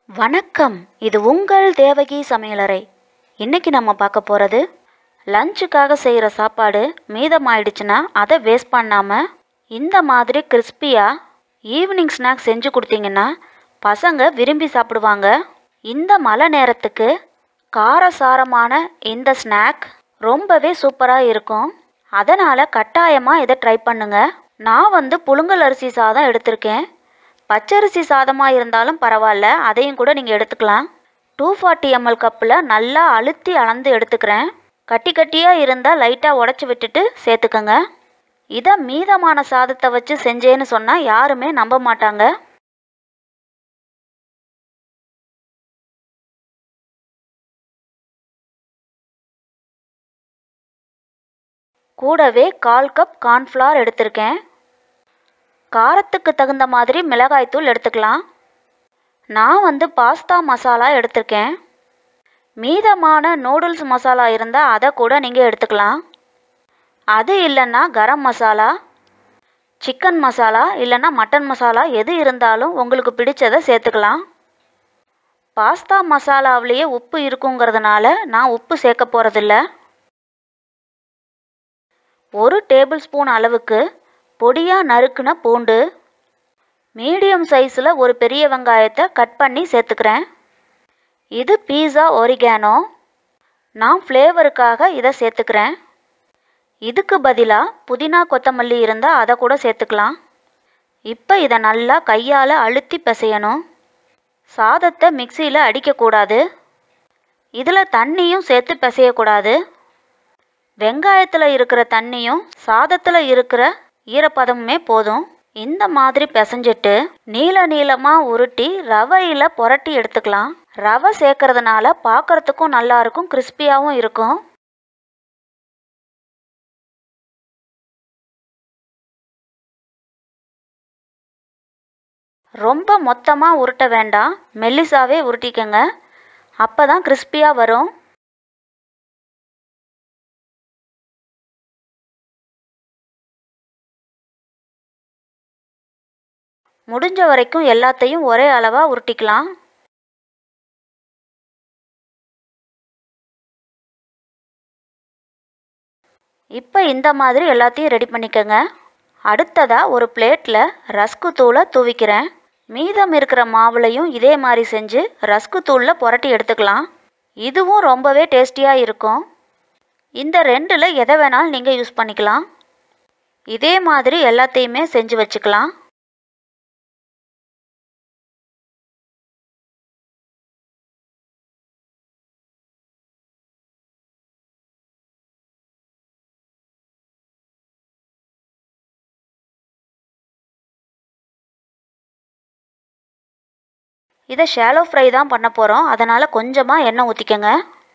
வணக்கம் இது உங்கள் தேவகி சமையலறை இன்னைக்கு நம்ம பார்க்க போகிறது லஞ்சுக்காக செய்கிற சாப்பாடு மீதமாயிடுச்சுன்னா அதை வேஸ்ட் பண்ணாமல் இந்த மாதிரி கிறிஸ்பியாக ஈவினிங் ஸ்நாக்ஸ் செஞ்சு கொடுத்தீங்கன்னா பசங்க விரும்பி சாப்பிடுவாங்க இந்த மழை நேரத்துக்கு காரசாரமான இந்த ஸ்நாக் ரொம்பவே சூப்பராக இருக்கும் அதனால் கட்டாயமாக இதை ட்ரை பண்ணுங்க நான் வந்து புழுங்கல் அரிசி சாதம் எடுத்திருக்கேன் பச்சரிசி சாதமாக இருந்தாலும் பரவாயில்ல அதையும் கூட நீங்கள் எடுத்துக்கலாம் டூ ஃபார்ட்டி எம்எல் கப்பில் நல்லா அழுத்தி அளந்து எடுத்துக்கிறேன் கட்டி கட்டியாக இருந்தால் லைட்டாக உடச்சி விட்டுட்டு சேர்த்துக்கங்க இதை மீதமான சாதத்தை வச்சு செஞ்சேன்னு சொன்னால் யாருமே நம்ப மாட்டாங்க கூடவே கால் கப் கார்ன்ஃப்ளவர் எடுத்திருக்கேன் காரத்துக்கு தகுந்த மாதிரி மிளகாய்த்தூள் எடுத்துக்கலாம் நான் வந்து பாஸ்தா மசாலா எடுத்திருக்கேன் மீதமான நூடுல்ஸ் மசாலா இருந்தால் அதை கூட நீங்கள் எடுத்துக்கலாம் அது இல்லைன்னா கரம் மசாலா சிக்கன் மசாலா இல்லைன்னா மட்டன் மசாலா எது இருந்தாலும் உங்களுக்கு பிடிச்சதை சேர்த்துக்கலாம் பாஸ்தா மசாலாவிலேயே உப்பு இருக்குங்கிறதுனால நான் உப்பு சேர்க்க போகிறதில்ல ஒரு டேபிள் ஸ்பூன் அளவுக்கு பொடியாக நறுக்குன பூண்டு மீடியம் சைஸில் ஒரு பெரிய வெங்காயத்தை கட் பண்ணி சேர்த்துக்கிறேன் இது பீஸா ஒரிகானோ நான் ஃப்ளேவருக்காக இதை சேர்த்துக்கிறேன் இதுக்கு பதிலாக புதினா கொத்தமல்லி இருந்தால் அதை கூட சேர்த்துக்கலாம் இப்போ இதை நல்லா கையால் அழுத்தி பிசையணும் சாதத்தை மிக்சியில் அடிக்கக்கூடாது இதில் தண்ணியும் சேர்த்து பிசையக்கூடாது வெங்காயத்தில் இருக்கிற தண்ணியும் சாதத்தில் இருக்கிற ஈரப்பதமுமே போதும் இந்த மாதிரி பிசைஞ்சிட்டு நீள நீளமாக உருட்டி ரவையில் புரட்டி எடுத்துக்கலாம் ரவை சேர்க்கறதுனால பார்க்கறதுக்கும் நல்லா இருக்கும் கிறிஸ்பியாகவும் இருக்கும் ரொம்ப மொத்தமாக உருட்ட வேண்டாம் மெல்லிசாவே உருட்டிக்கங்க அப்போ தான் கிறிஸ்பியாக வரும் முடிஞ்ச வரைக்கும் எல்லாத்தையும் ஒரே அளவாக உருட்டிக்கலாம் இப்போ இந்த மாதிரி எல்லாத்தையும் ரெடி பண்ணிக்கோங்க அடுத்ததாக ஒரு பிளேட்டில் ரஸ்கு தூளை தூவிக்கிறேன் மீதம் இருக்கிற மாவுலையும் இதே மாதிரி செஞ்சு ரஸ்கு தூளில் புரட்டி எடுத்துக்கலாம் இதுவும் ரொம்பவே டேஸ்டியாக இருக்கும் இந்த ரெண்டில் எதை வேணாலும் நீங்கள் யூஸ் பண்ணிக்கலாம் இதே மாதிரி எல்லாத்தையுமே செஞ்சு வச்சுக்கலாம் இதை ஷாலோ ஃப்ரை தான் பண்ண போகிறோம் அதனால் கொஞ்சமாக எண்ணெய் ஊற்றிக்கங்க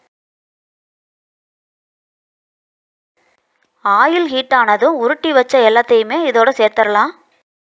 ஆயில் ஹீட் ஆனதும் உருட்டி வச்ச எல்லாத்தையுமே இதோட சேர்த்துடலாம்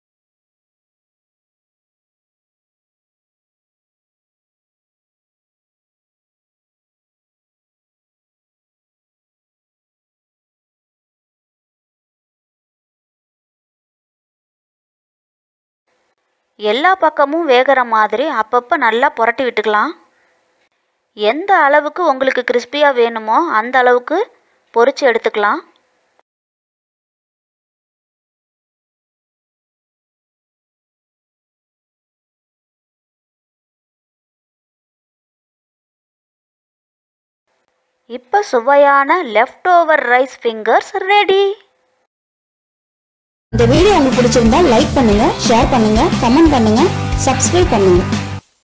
எல்லா பக்கமும் வேகிற மாதிரி அப்பப்போ நல்லா புரட்டி விட்டுக்கலாம் எந்த அளவுக்கு உங்களுக்கு கிறிஸ்பியாக வேணுமோ அந்த அளவுக்கு பொரித்து எடுத்துக்கலாம் இப்போ சுவையான leftover rice fingers ready இந்த வீடியோ உங்களுக்கு பிடிச்சிருந்தா லைக் பண்ணுங்க ஷேர் பண்ணுங்க கமெண்ட் பண்ணுங்க சப்ஸ்கிரைப் பண்ணுங்க